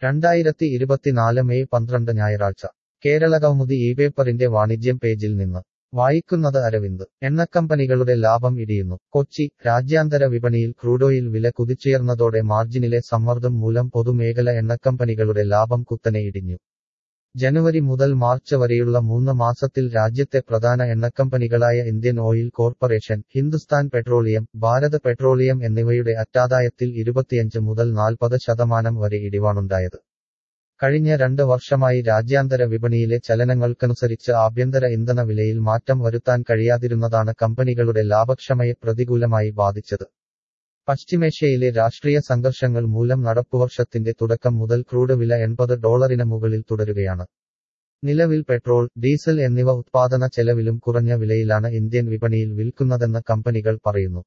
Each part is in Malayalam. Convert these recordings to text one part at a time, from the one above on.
രണ്ടായിരത്തി ഇരുപത്തിനാല് മെയ് പന്ത്രണ്ട് ഞായറാഴ്ച കേരള കൗമുദി ഈ പേപ്പറിന്റെ വാണിജ്യം പേജിൽ നിന്ന് വായിക്കുന്നത് അരവിന്ദ് എണ്ണക്കമ്പനികളുടെ ലാഭം ഇടിയുന്നു കൊച്ചി രാജ്യാന്തര വിപണിയിൽ ക്രൂഡോയിൽ വില കുതിച്ചുയർന്നതോടെ മാർജിനിലെ സമ്മർദ്ദം മൂലം പൊതുമേഖല എണ്ണക്കമ്പനികളുടെ ലാഭം കുത്തനെ ഇടിഞ്ഞു ജനുവരി മുതൽ മാർച്ച് വരെയുള്ള മൂന്ന് മാസത്തിൽ രാജ്യത്തെ പ്രധാന എണ്ണക്കമ്പനികളായ Indian oil corporation Hindustan petroleum Bharat petroleum എന്നിവയുടെ അറ്റാദായത്തിൽ ഇരുപത്തിയഞ്ച് മുതൽ നാൽപ്പത് ശതമാനം വരെ ഇടിവാണുണ്ടായത് കഴിഞ്ഞ രണ്ട് വർഷമായി രാജ്യാന്തര വിപണിയിലെ ചലനങ്ങൾക്കനുസരിച്ച് ആഭ്യന്തര ഇന്ധന വിലയിൽ മാറ്റം വരുത്താൻ കഴിയാതിരുന്നതാണ് കമ്പനികളുടെ ലാഭക്ഷമയെ പ്രതികൂലമായി ബാധിച്ചത് പശ്ചിമേഷ്യയിലെ രാഷ്ട്രീയ സംഘർഷങ്ങൾ മൂലം നടപ്പുവർഷത്തിന്റെ തുടക്കം മുതൽ ക്രൂഡ് വില എൺപത് ഡോളറിന് മുകളിൽ തുടരുകയാണ് നിലവിൽ പെട്രോൾ ഡീസൽ എന്നിവ ഉത്പാദന ചെലവിലും കുറഞ്ഞ വിലയിലാണ് ഇന്ത്യൻ വിപണിയിൽ വിൽക്കുന്നതെന്ന് കമ്പനികൾ പറയുന്നു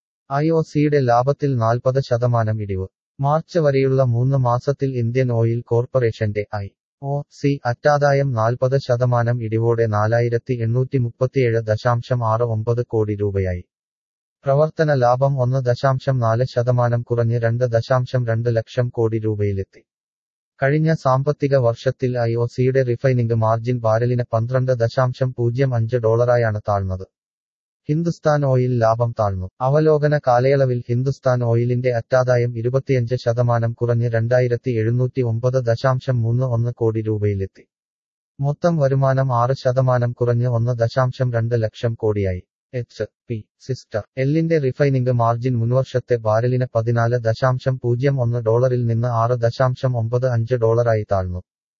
ഐ ഒ സിയുടെ ലാഭത്തിൽ നാൽപ്പത് ശതമാനം ഇടിവ് മാർച്ച് വരെയുള്ള മൂന്ന് മാസത്തിൽ ഇന്ത്യൻ ഓയിൽ കോർപ്പറേഷന്റെ ഐ ഒ സി അറ്റാദായം നാൽപ്പത് ശതമാനം ഇടിവോടെ നാലായിരത്തി എണ്ണൂറ്റി മുപ്പത്തിയേഴ് ദശാംശം ആറ് ഒമ്പത് കോടി രൂപയായി പ്രവർത്തന ലാഭം ഒന്ന് ദശാംശം നാല് ശതമാനം കുറഞ്ഞ് രണ്ട് ദശാംശം രണ്ട് ലക്ഷം കോടി രൂപയിലെത്തി കഴിഞ്ഞ സാമ്പത്തിക വർഷത്തിൽ ഐ ഒ സിയുടെ റിഫൈനിംഗ് മാർജിൻ ബാരലിന് പന്ത്രണ്ട് ദശാംശം പൂജ്യം അഞ്ച് ഡോളറായാണ് താഴ്ന്നത് ഹിന്ദുസ്ഥാൻ ഓയിൽ ലാഭം താഴ്ന്നു അവലോകന കാലയളവിൽ ഹിന്ദുസ്ഥാൻ ഓയിലിന്റെ അറ്റാദായം ഇരുപത്തിയഞ്ച് ശതമാനം കുറഞ്ഞ് രണ്ടായിരത്തി എഴുന്നൂറ്റി ഒമ്പത് ദശാംശം മൂന്ന് ഒന്ന് കോടി രൂപയിലെത്തി മൊത്തം വരുമാനം ആറ് ശതമാനം കുറഞ്ഞ് ഒന്ന് ദശാംശം രണ്ട് ലക്ഷം കോടിയായി എച്ച് പി സിസ്റ്റർ എല്ലിന്റെ റിഫൈനിംഗ് മാർജിൻ മുൻവർഷത്തെ ബാരലിന് പതിനാല് ദശാംശം പൂജ്യം ഒന്ന് ഡോളറിൽ നിന്ന് ആറ് ദശാംശം ഒമ്പത് അഞ്ച് ഡോളറായി താഴ്ന്നു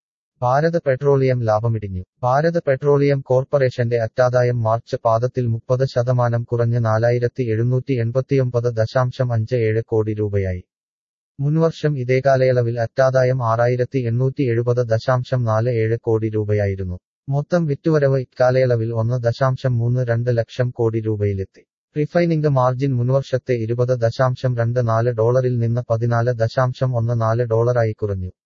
ഭാരത് പെട്രോളിയം ലാഭമിടിഞ്ഞു ഭാരത് പെട്രോളിയം കോർപ്പറേഷന്റെ അറ്റാദായം മാർച്ച് പാദത്തിൽ മുപ്പത് ശതമാനം കുറഞ്ഞ് നാലായിരത്തി എഴുന്നൂറ്റി എൺപത്തിയൊമ്പത് ദശാംശം അഞ്ച് ഏഴ് കോടി രൂപയായി മുൻവർഷം ഇതേ കാലയളവിൽ അറ്റാദായം ആറായിരത്തി എണ്ണൂറ്റി എഴുപത് ദശാംശം നാല് ഏഴ് കോടി രൂപയായിരുന്നു മൊത്തം വിറ്റുവരവ് ഇക്കാലയളവിൽ ഒന്ന് ദശാംശം മൂന്ന് രണ്ട് ലക്ഷം കോടി രൂപയിലെത്തി റിഫൈനിംഗ് മാർജിൻ മുൻവർഷത്തെ ഇരുപത് ദശാംശം രണ്ട് നാല് ഡോളറിൽ നിന്ന് പതിനാല് ദശാംശം ഒന്ന് നാല് ഡോളറായി കുറഞ്ഞു